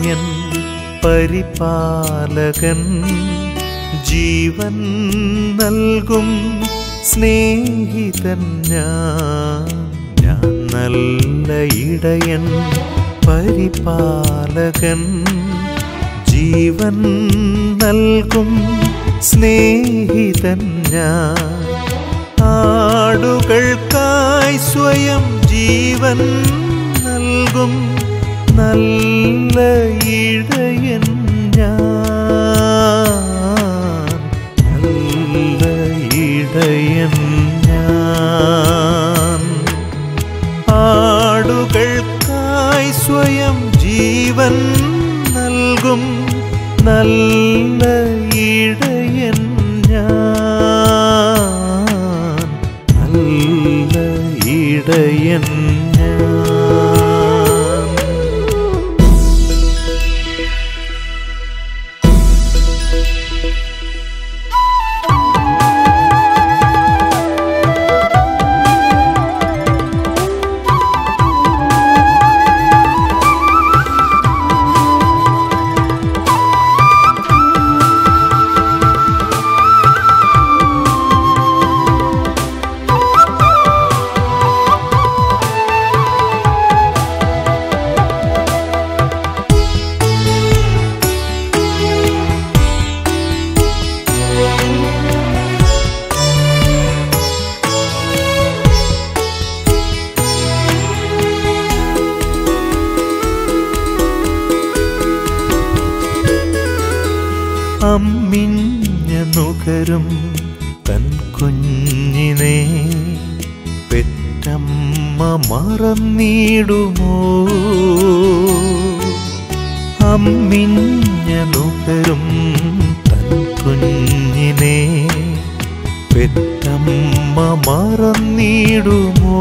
ഇടയൻ പരിപാലകൻ ജീവൻ നൽകും സ്നേഹിതൻ ഞാൻ ഞാൻ നല്ല ഇടയൻ പരിപാലകൻ ജീവൻ നൽകും സ്നേഹിതൻ ഞാൻ ആടുകൾക്കായി സ്വയം ജീവൻ നൽകും നല്ല ഇടയൻ ഞാൻ നല്ല ഇടയൻ ഞാൻ ആടുകൾക്കായി സ്വയം ജീവൻ നൽകും നല്ല ഇടയൻ ഞാൻ നല്ല ഇടയൻ ഞാൻ അമ്മിഞ്ഞ നുകരും തൻ കുഞ്ഞിനെ പെറ്റമ്മ മറന്നിടുമോ അമ്മിഞ്ഞ നുകരും തൻ കുഞ്ഞിനെ പെറ്റമ്മ മറന്നിടുമോ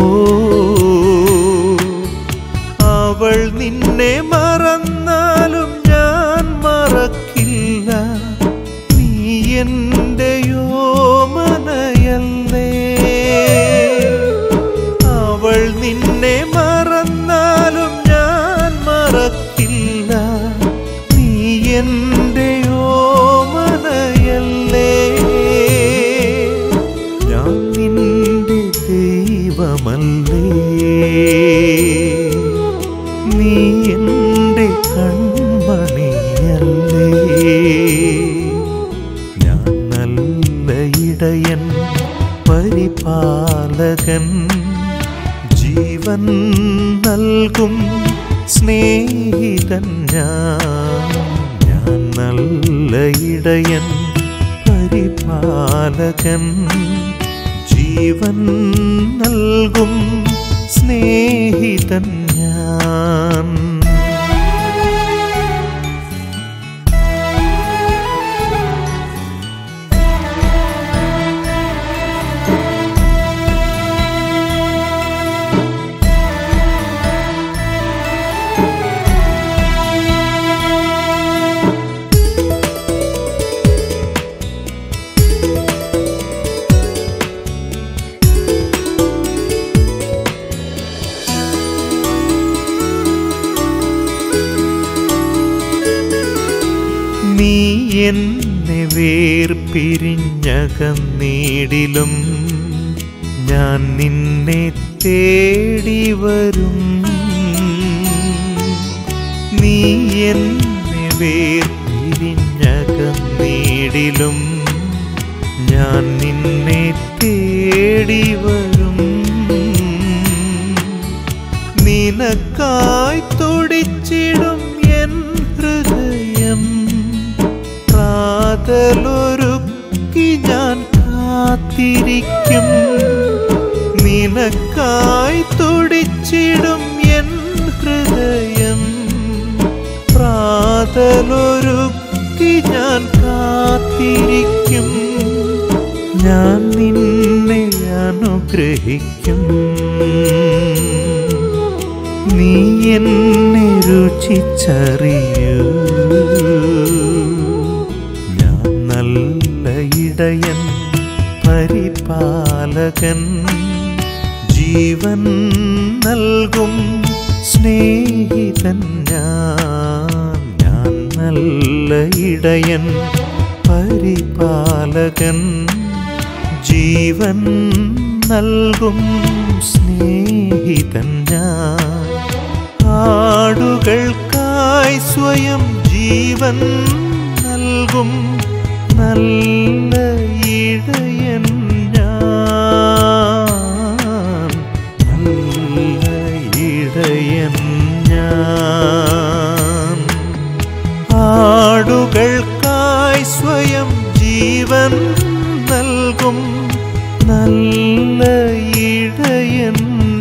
അവൾ നിന്നെ മറന്നാലും ഞാൻ മറക്കില്ല നീ എന്റെയോ മനയല്ലേ അവൾ നിന്നെ മറന്നാലും ഞാൻ മറക്കില്ല നീ എന്റെയോ മനയല്ലേ ഞാൻ നിന്റെ ദൈവമല്ലേ നീ എൻ്റെ കൺമണിയല്ലേ ഞാൻ നല്ല ഇടയൻ പരിപാലകൻ ജീവൻ നൽകും സ്നേഹിതൻ ഞാൻ ഞാൻ നല്ല ഇടയൻ പരിപാലകൻ ജീവൻ നൽകും സ്നേഹിതൻ ഞാൻ നീ എന്നെ വേർപിരിഞ്ഞകന്നീടിലും ഞാൻ നിന്നെ തേടി വരും നീ എന്നെ വേർപിരിഞ്ഞകന്നീടിലും ഞാൻ നിന്നെ തേടി വരും നിനക്കായി തുടിച്ചിടും എൻ ഹൃദയം പ്രാതലൊരുക്കി ഞാൻ കാത്തിരിക്കും നിനക്കായി തുടിച്ചിടും എൻ ഹൃദയം പ്രാതലൊരുക്കി ഞാൻ കാത്തിരിക്കും ഞാൻ നിന്നെ അനുഗ്രഹിക്കും നീ എന്നെ രുചിച്ചറിയൂ ഞാൻ നല്ല ഇടയൻ പരിപാലകൻ ജീവൻ നൽകും സ്നേഹിതൻ ഞാൻ ഇടയൻ പരിപാലകൻ ജീവൻ നൽകും സ്നേഹിതൻ ഞാൻ ആടുകൾക്കായി സ്വയം ജീവൻ നൽകും നല്ല ഇടയൻ ഞാൻ നല്ല ഇടയൻ ഞാൻ ആടുകൾക്കായി സ്വയം ജീവൻ നൽകും നല്ല ഇടയൻ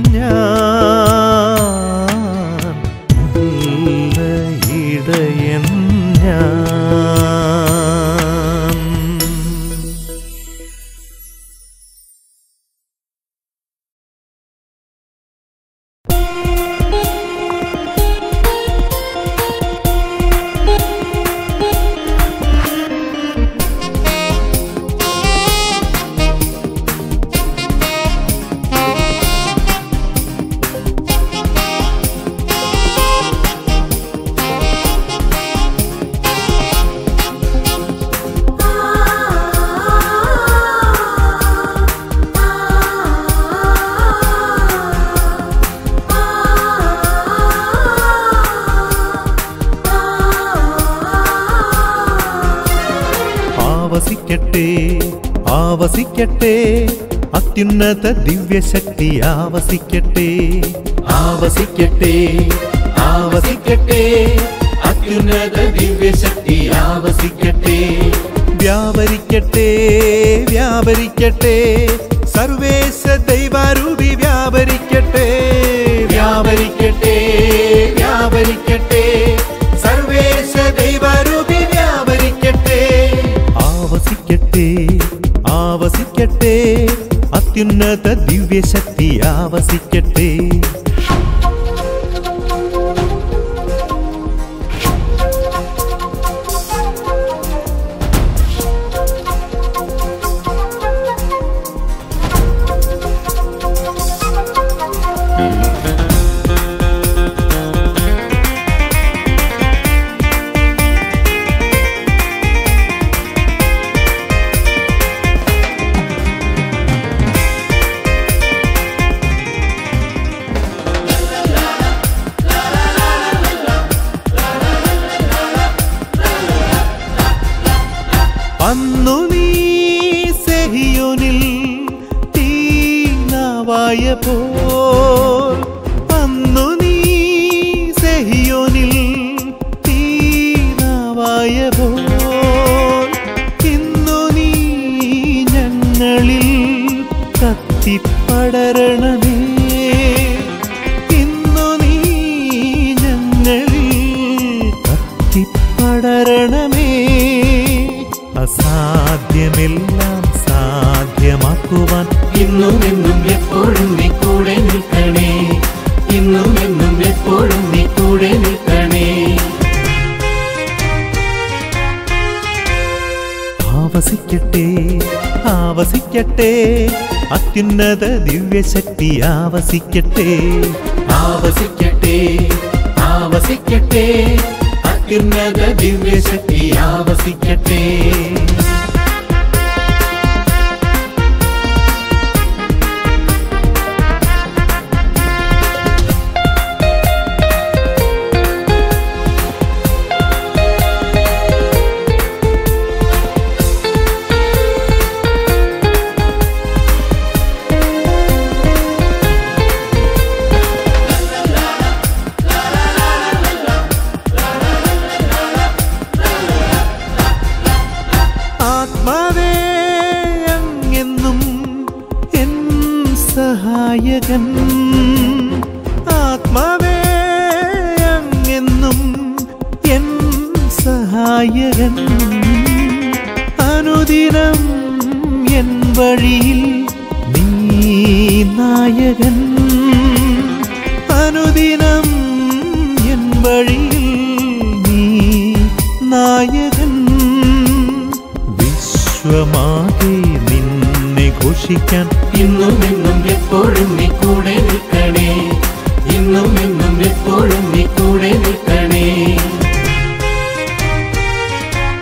ഞാൻ നല്ല ഇടയൻ ഞാൻ ആവസിക്കട്ടെ ആവസിക്കട്ടെ അത്യുന്നത ദിവ്യശക്തി ആവസിക്കട്ടെ ആവസിക്കട്ടെ ആവസിക്കട്ടെ അത്യുന്നത ദിവ്യശക്തി ആവസിക്കട്ടെ വ്യാപരിക്കട്ടെ വ്യാപരിക്കട്ടെ സർവേശ ദൈവാരൂപി വ്യാപരിക്കട്ടെ വ്യാപരിക്കട്ടെ വ്യാപരിക്കട്ടെ സർവേശ ദൈവാരൂപി വ്യാപരിക്കട്ടെ ആവസിക്കട്ടെ ആവസിക്കട്ടെ അത്യുന്നത ദിവ്യശക്തി ആവസിക്കട്ടെ അന്നു നീ സെഹിയോനിൽ തീനാവായ പോൽ അന്നു നീ സെഹിയോനിൽ തീനാവായ പോൽ ഇന്നു നീ ഞങ്ങളിൽ കത്തിപ്പടരണമേ ഇന്നു നീ ഞങ്ങളിൽ കത്തിപ്പടരണമേ അസാധ്യമെല്ലാം സാധ്യമാക്കുവാൻ ഇന്നും എന്നും എപ്പോഴും നീ കൂടെ നിൽക്കണേ ഇന്നും എന്നും എപ്പോഴും നീ കൂടെ നിൽക്കണേ ആവസിക്കട്ടെ ആവസിക്കട്ടെ അത്യുന്നത ദിവ്യശക്തി ആവസിക്കട്ടെ ആവസിക്കട്ടെ ആവസിക്കട്ടെ അത്യുന്നത ദിവ്യശക്തി ആവസിക്കട്ടെ ആത്മാവേ അങ്ങെന്നും എൻ സഹായകൻ ആത്മാവേ അങ്ങെന്നും എൻ സഹായകൻ അനുദിനം എൻ വഴിയിൽ നീ നായകൻ അനുദിനം എൻ വഴിയിൽ നീ നായകൻ വിശ്വമാകെ നിന്നെ ഘോഷിക്കാൻ ഇന്നും എന്നും എപ്പോഴും നീ കൂടെ നിൽക്കണേ ഇന്നും എന്നും എപ്പോഴും നീ കൂടെ നിൽക്കണേ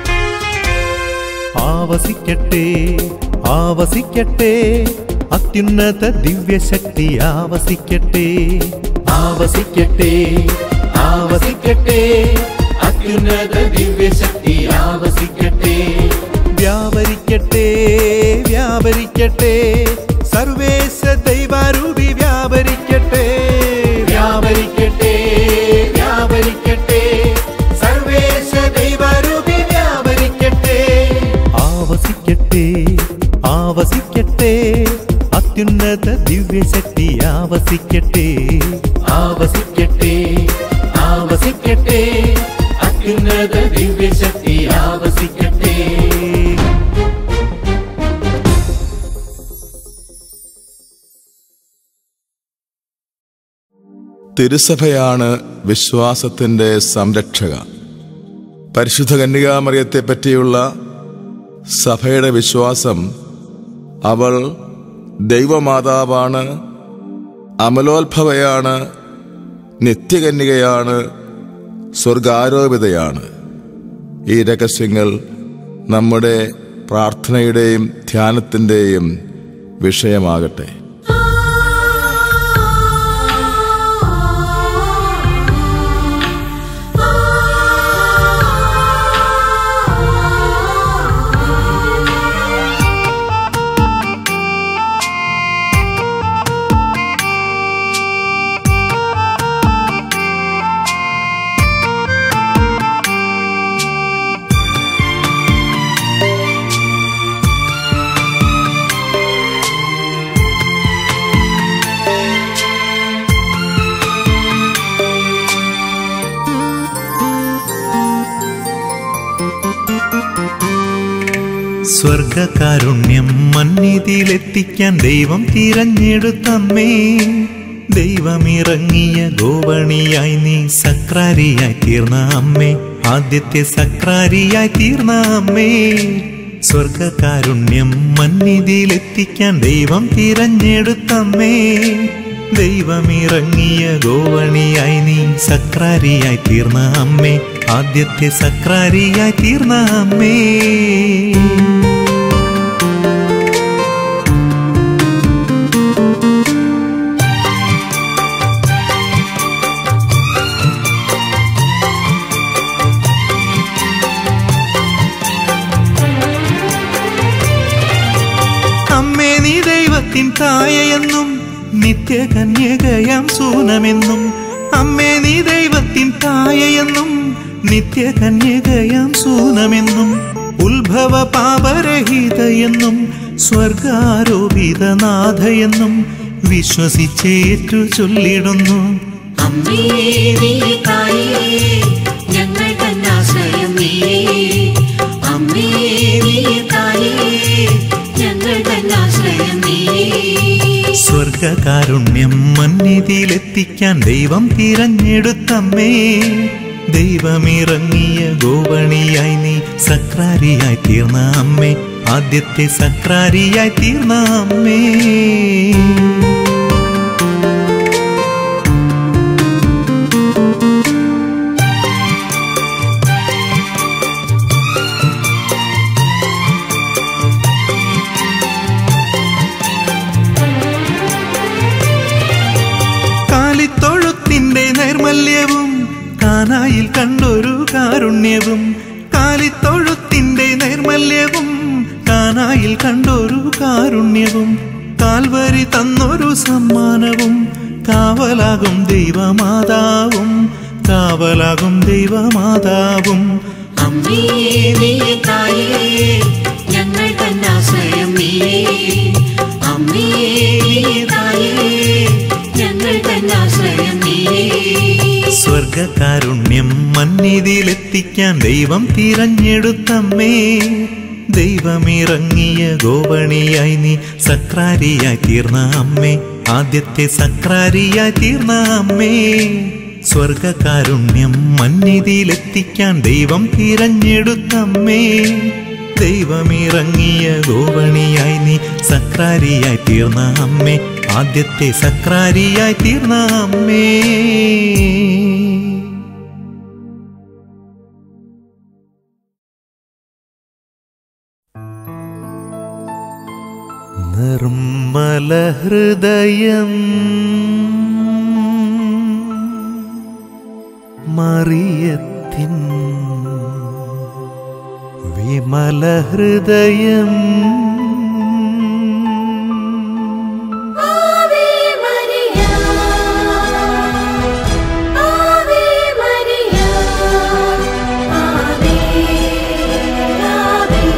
ആവസിക്കട്ടെ ആവസിക്കട്ടെ അത്യുന്നത ദിവ്യശക്തി ആവസിക്കട്ടെ ആവസിക്കട്ടെ ആവസിക്കട്ടെ അത്യുന്നത ദിവ്യശക്തി ആവസിക്കട്ടെ വ്യാപരിക്കട്ടെ വ്യാപരിക്കട്ടെ സർവേശ ദൈവാരൂപി വ്യാപരിക്കട്ടെ വ്യാപരിക്കട്ടെ വ്യാപരിക്കട്ടെ സർവേശ ദൈവരൂപി വ്യാപരിക്കട്ടെ ആവസിക്കട്ടെ ആവസിക്കട്ടെ അത്യുന്നത ദിവ്യശക്തി ആവസിക്കട്ടെ ആവസിക്കട്ടെ ആവസിക്കട്ടെ അത്യുന്നത ദിവ്യശക്തി ആവസിക്കട്ടെ തിരുസഭയാണ് വിശ്വാസത്തിൻ്റെ സംരക്ഷക പരിശുദ്ധ കന്യകാമറിയത്തെ പറ്റിയുള്ള സഭയുടെ വിശ്വാസം അവൾ ദൈവമാതാവാണ് അമലോത്ഭവയാണ് നിത്യകന്യകയാണ് സ്വർഗാരോപിതയാണ് ഈ രഹസ്യങ്ങൾ നമ്മുടെ പ്രാർത്ഥനയുടെയും ധ്യാനത്തിൻ്റെയും വിഷയമാകട്ടെ സ്വർഗകാരുണ്യം മന്നിതിയിലെത്തിക്കാൻ ദൈവം തിരഞ്ഞെടുത്തമ്മേ ദൈവമിറങ്ങിയ ഗോവണിയായി നീ സക്രാരിയായി തീർന്ന അമ്മേ ആദ്യത്തെ സക്രാരിയായി തീർന്ന അമ്മേ സ്വർഗകാരുണ്യം മന്നിതിയിലെത്തിക്കാൻ ദൈവം തിരഞ്ഞെടുത്തമ്മേ ദൈവമിറങ്ങിയ ഗോവണിയായി നീ സക്രാരിയായി തീർന്ന അമ്മേ ആദ്യത്തെ സക്രാരിയായി തീർന്ന അമ്മേ അമ്മേ നീ ദൈവത്തിൻ തായയെന്നും നിത്യകന്യകയാം സൂനമെന്നും അമ്മേ നീ ദൈവത്തിൻ തായയെന്നും നിത്യകന്യകയാം സൂനമെന്നും ഉത്ഭവ പാപരഹിതയെന്നും സ്വർഗാരോപിതനാഥയെന്നും വിശ്വസിച്ചേറ്റു ചൊല്ലിടുന്നു അമ്മേ നീ തായേ ഞങ്ങൾ തന്നാശ്രയം നീ അമ്മേ നീ തായേ ഞങ്ങൾ തന്നാശ്രയം നീ സ്വർഗകാരുണ്യം മന്നിതിയിലെത്തിക്കാൻ ദൈവം തിരഞ്ഞെടുത്തമ്മേ ദൈവമിറങ്ങിയ ഗോവണിയായി നീ സക്രാരിയായി തീർന്ന അമ്മേ ആദ്യത്തെ സക്രാരിയായി തീർന്ന അമ്മേ കാലിത്തൊഴുത്തിന്റെ നൈർമല്യവും കാനായിൽ കണ്ടൊരു കാരുണ്യവും കാലിത്തൊഴുത്തിന്റെ നൈർമല്യവും കാനായിൽ കണ്ടൊരു കാരുണ്യവും കാൽവരി തന്നൊരു സമ്മാനവും കാവലാകും ദൈവമാതാവും കാവലാകും ദൈവമാതാവും അമ്മേ നീ തായേ ഞങ്ങൾ തന്നാശ്രയം നീ അമ്മേ നീ തായേ ഞങ്ങൾ തന്നാശ്രയം നീ സ്വർഗകാരുണ്യം മന്നിതിയിലെത്തിക്കാൻ ദൈവം തിരഞ്ഞെടുത്തമ്മേ ദൈവമിറങ്ങിയ ഗോവണിയായി നീ സക്രാരിയായി തീർന്ന അമ്മേ ആദ്യത്തെ സക്രാരിയായി തീർന്ന അമ്മേ സ്വർഗകാരുണ്യം മന്നിതിയിലെത്തിക്കാൻ ദൈവം തിരഞ്ഞെടുത്തമ്മേ ദൈവമിറങ്ങിയ ഗോവണിയായി നീ സക്രാരിയായി തീർന്ന അമ്മേ ആദ്യത്തെ സക്രാരിയായി തീർന്ന അമ്മേ നിർമ്മല ഹൃദയം മറിയത്തിൻ വിമല ഹൃദയം Ave Maria Ave Maria Ave Ave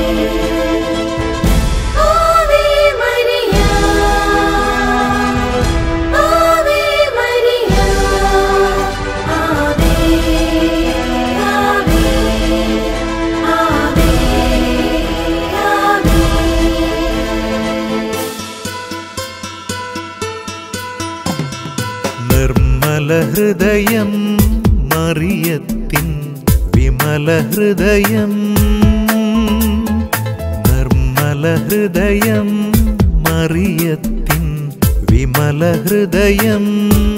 Ave Maria Ave Maria Ave Ave Ave Ave നിർമ്മല ഹൃദയം മറിയത്തിൻ വിമല ഹൃദയം നിർമ്മല ഹൃദയം മറിയത്തിൻ വിമല ഹൃദയം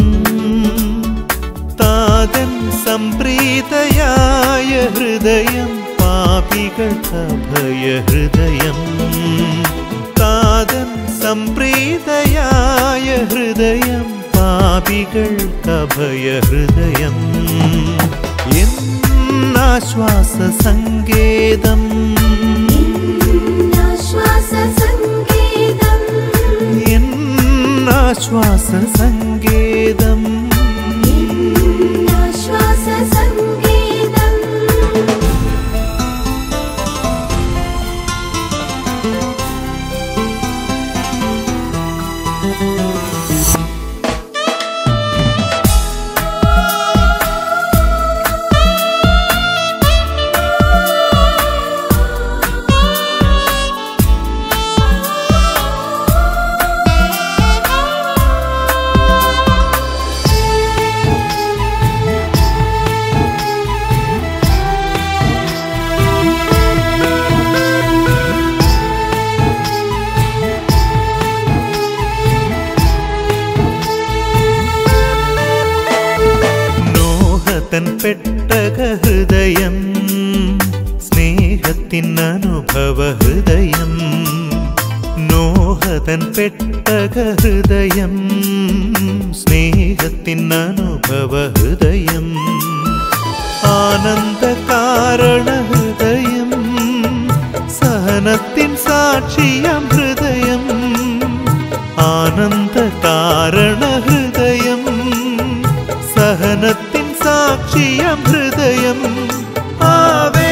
താതൻ സംപ്രീതയായ ഹൃദയം പാപികൾക്ക് അഭയ ഹൃദയം താതൻ സംപ്രീതയായ ഹൃദയം പാപികൾക്ക് അഭയ ഹൃദയം എന്നാശ്വാസ സങ്കേതം ആശ്വാസ സംഗീതം എന്നാശ്വാസ സങ്കേതം ആശ്വാസ സംഗീതം നോഹതൻ പെട്ടക ഹൃദയം സ്നേഹത്തിൻ അനുഭവ ഹൃദയം നോഹതൻ പെട്ടക ഹൃദയം സ്നേഹത്തിൻ അനുഭവ ഹൃദയം ആനന്ദ കാരണ ഹൃദയം സഹനത്തിൻ സാക്ഷിയം ഹൃദയം ആനന്ദ കാരണ ഹൃദയം സഹനത്തിൻ സാക്ഷിയം ഹൃദയം Ave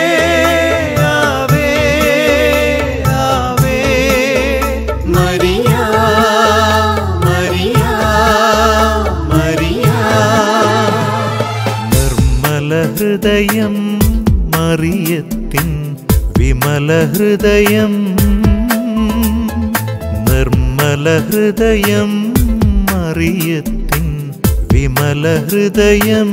Ave Ave Maria Maria Maria നിർമ്മല ഹൃദയം മറിയത്തിൻ വിമല ഹൃദയം നിർമ്മല ഹൃദയം മറിയത്തിൻ വിമല ഹൃദയം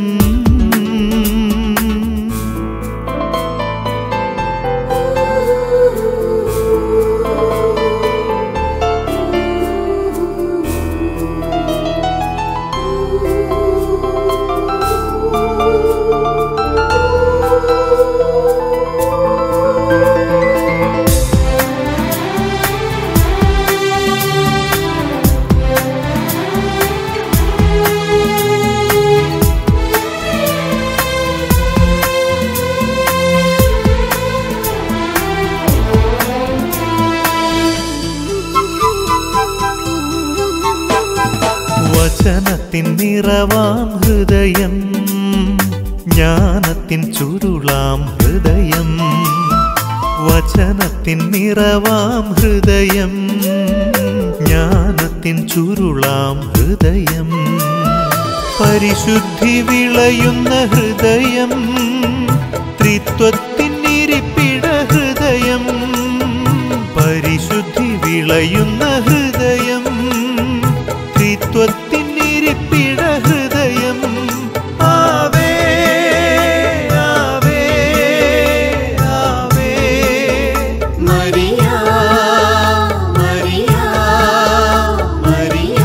വചനത്തിൻ നിറവാം ഹൃദയം ജ്ഞാനത്തിൻ ചുരുളാം ഹൃദയം വചനത്തിൻ നിറവാം ഹൃദയം ജ്ഞാനത്തിൻ ചുരുളാം ഹൃദയം പരിശുദ്ധി വിളയുന്ന ഹൃദയം ത്രിത്വത്തിൻ ഇരിപ്പിട ഹൃദയം പരിശുദ്ധി വിളയുന്ന ഹൃദയം ത്രിത്വത്തിൻ ഇരിപ്പിട ഹൃദയം Ave Ave Ave Maria Maria Maria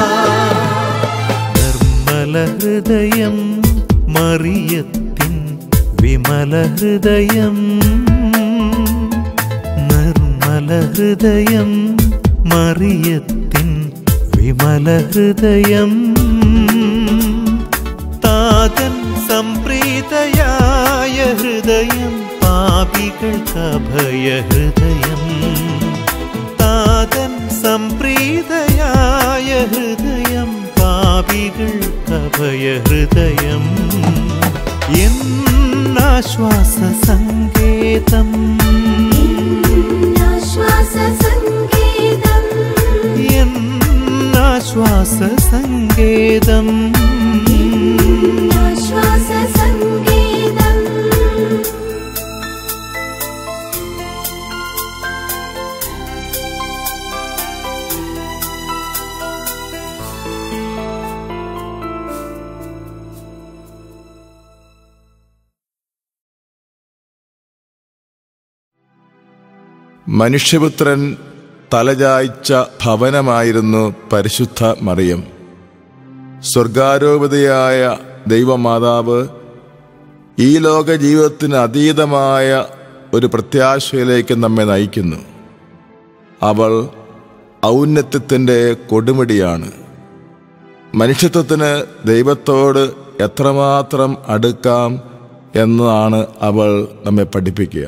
നിർമ്മല ഹൃദയം മറിയത്തിൻ വിമല ഹൃദയം നിർമ്മല ഹൃദയം മറിയത്തിൻ വിമല ഹൃദയം താതൻ സംപ്രീതയായ ഹൃദയം പാപികൾക്കഭയ ഹൃദയം താതൻ സംപ്രീതയായ ഹൃദയം പാപികൾക്കഭയ ഹൃദയം എന്നാശ്വാസ സങ്കേതം ആശ്വാസ സംഗീതം എന്നാശ്വാസ സങ്കേതം ആശ്വാസ സംഗീതം മനുഷ്യപുത്രൻ തലചായ്ച്ച ഭവനമായിരുന്നു പരിശുദ്ധ മറിയം സ്വർഗാരോപതയായ ദൈവമാതാവ് ഈ ലോക ജീവിതത്തിന് അതീതമായ ഒരു പ്രത്യാശയിലേക്ക് നമ്മെ നയിക്കുന്നു അവൾ ഔന്നത്യത്തിൻ്റെ കൊടുമുടിയാണ് മനുഷ്യത്വത്തിന് ദൈവത്തോട് എത്രമാത്രം അടുക്കാം എന്നതാണ് അവൾ നമ്മെ പഠിപ്പിക്കുക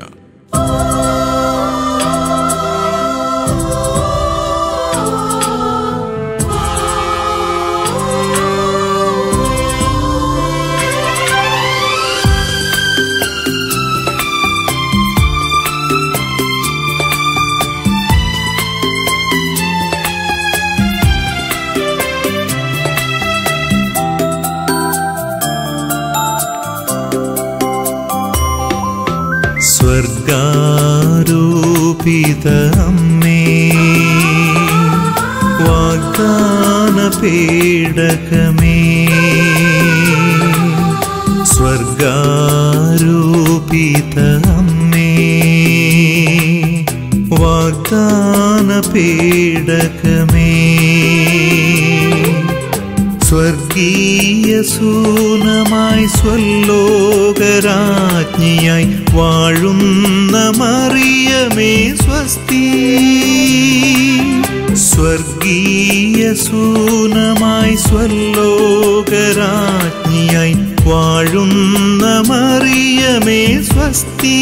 സ്വർഗാരോപിത അമ്മേ വാഗ്ദാന പേടകമേ സ്വർഗാരോപിത അമ്മേ വാഗ്ദാന പേടകമേ സ്വർഗീയ സൂനമായി സ്വല്ലോകരാജ്ഞിയായി വാഴുന്ന മറിയമേ സ്വസ്തി സ്വർഗീയ സൂനമായി സ്വല്ലോകരാജ്ഞിയായി വാഴുന്ന മറിയമേ സ്വസ്തി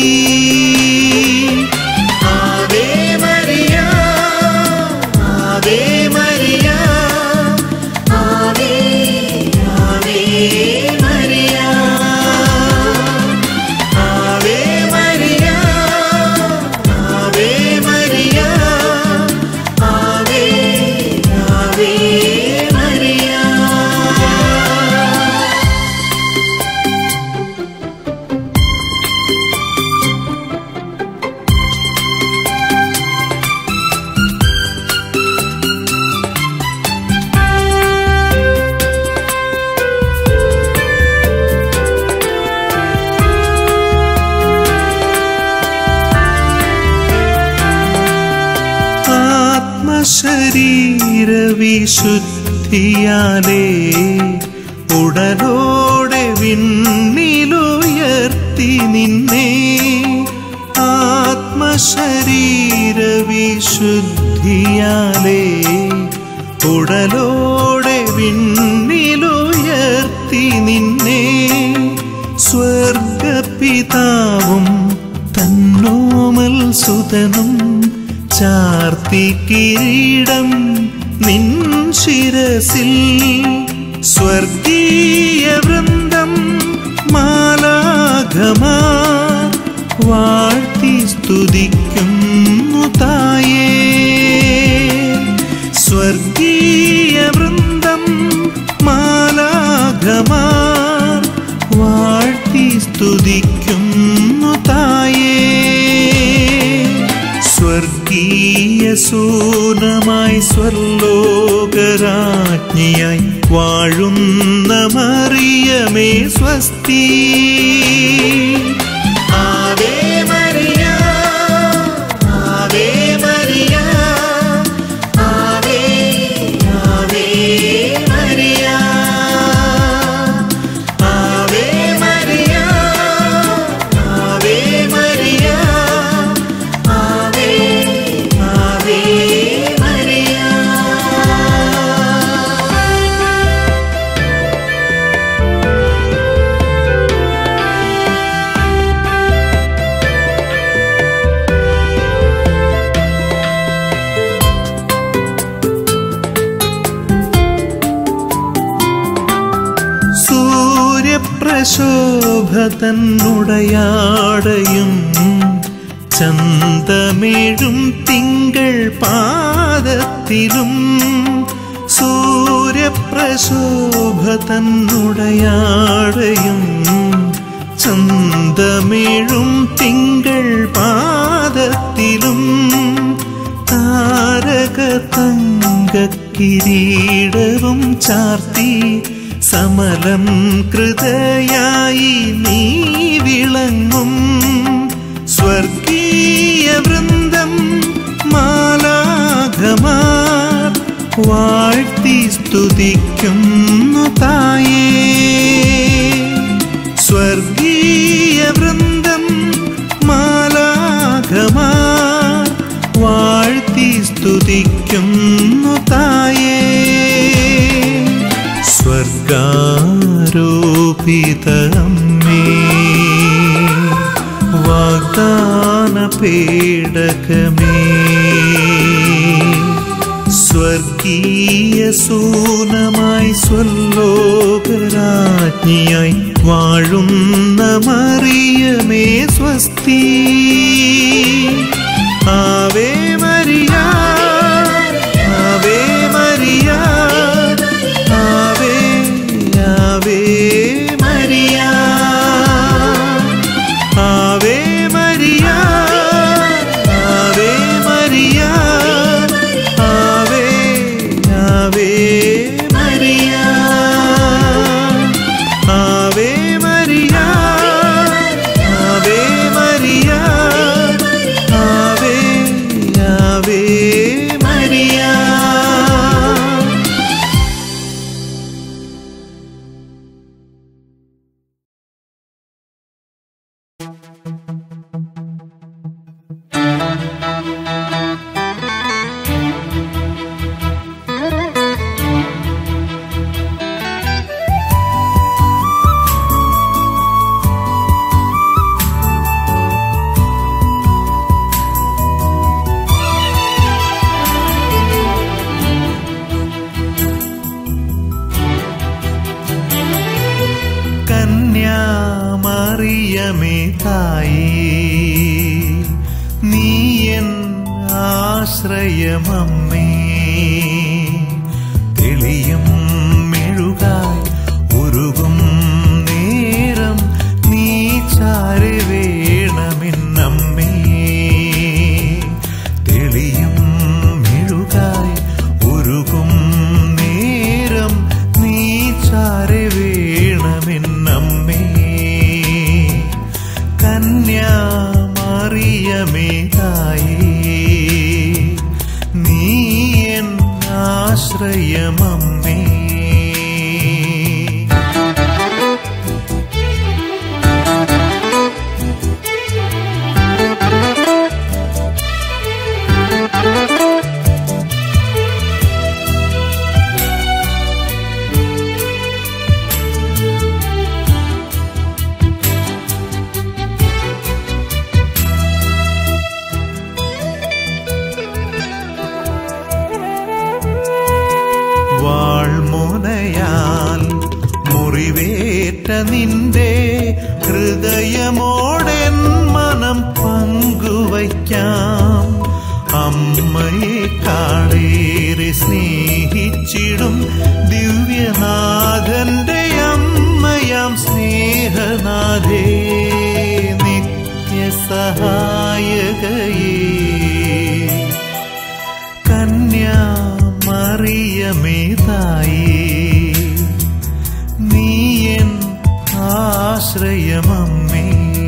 Ave Maria Ave Maria Ave Ave Maria Ave Maria Ave Maria Ave Ave Maria ആത്മശരീരവിശുദ്ധിയാലേ ഉടലോടെ വിണ്ണിലുയർത്തി നിന്നെ ആത്മശരീരവിശുദ്ധിയാലേ ഉടലോടെ വിണ്ണിലുയർത്തി നിന്നെ സ്വർഗപിതാവും തന്നോമൽ സുതനും ചാർത്തി കിരീടം നിൻ ശിരസിൽ സ്വർഗീയ വൃന്ദം മാലാഘമാ വാഴ്ത്തി സ്തുതിക്കുന്നു തായേ സ്വർഗീയ വൃന്ദം മാലാഘമാർ വാഴ്ത്തി സ്തുതിക്കുന്നു തായേ സ്വർഗീയ സൂനമായി സ്വർലോകരാജ്ഞിയായി വാഴുന്ന മറിയമേ സ്വസ്തി Ave Maria Ave Maria Ave Ave Maria Ave Maria Ave Maria Ave സൂര്യപ്രശോഭ തന്നുടയാടയും ചന്തമേഴും തിങ്കൾ പാദത്തിലും സൂര്യപ്രശോഭ തന്നുടയാടയും ചന്തമേഴും തിങ്കൾ പാദത്തിലും താരക തങ്ക കിരീടവും ചാർത്തി സമലം കൃതയായി നീ വിളങ്ങും സ്വർഗീയ വൃന്ദം മാലാഘമാർ വാഴ്ത്തി സ്തുതിക്കുന്നു തായേ സ്വർഗീയ വൃന്ദം മാലാഘമാർ വാഴ്ത്തി സ്തുതിക്കുന്നു തായേ സ്വർഗാരോപിത അമ്മേ വാഗ്ദാന പേടകമേ സ്വർഗീയ സൂനമായി സ്വല്ലോകരാജ്ഞിയായി വാഴുന്ന മറിയമേ സ്വസ്തി Ave Maria Ave Maria Ave Ave Maria Ave Maria Ave Maria Ave Ave Maria Ave Maria Ave Maria Ave Ave Maria കന്യാമറിയമേ തായേ നീ എൻ ആശ്രയമമ്മേ തെളിയും മെഴുകായി ഉരുകും നേരം നീ ചാരി വേണമെന്നമ്മേ തെളിയും മെഴുകായി ഉരുകും നേരം നീ ചാരി വേണമെന്നമ്മേ കന്യാമറിയമേ തായേ നീ എൻ ആശ്രയമമ്മേ വാൾമുനയാൽ മുറിവേറ്റ നിന്റെ ഹൃദയമോടെൻ മനം പങ്കുവയ്ക്കാം അമ്മയെ കാളേറെ സ്നേഹിച്ചിടും ദിവ്യനാഥന്റെ അമ്മയാം സ്നേഹനാഥേ നിത്യസഹായകയേ കന്യാമറിയമേ തായേ നീ എൻ ആശ്രയമമ്മേ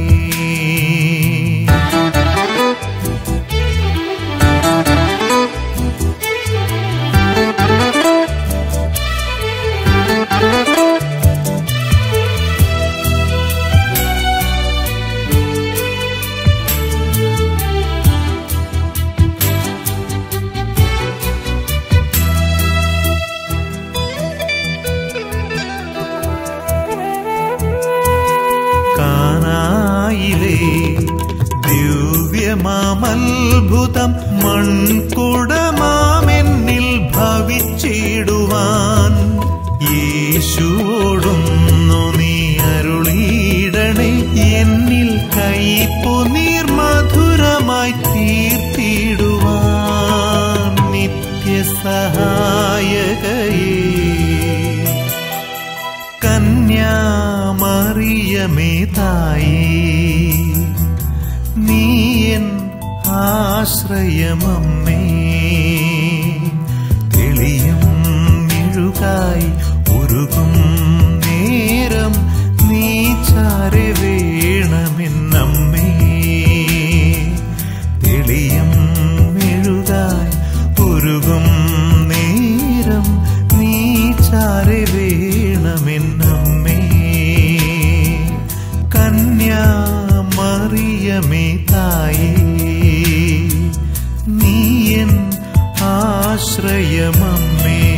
കാനായിലെ ദിവ്യമാമത്ഭുതം മൺകുടമാമെന്നിൽ ഭവിച്ചിടുവാൻ യേശുവോടുന്നു നീ അരുളി കൈപ്പു നീർമധുരമായി തീർത്തിടുവാൻ നിത്യസഹായകയേ കന്യാമറിയമേ തായേ നീയൻ ആശ്രയമമ്മേ തെളിയും മെഴുകായി ഉരുകും നേരം നീ ചാരെ വേണമെന്നമ്മേ തെളിയും മെഴുകായി ഉരുകും നേരം നീ ചാരെ വേണമെന്നമ്മേ കന്യാമറിയമേ തായേ നീയൻ ആശ്രയമമ്മേ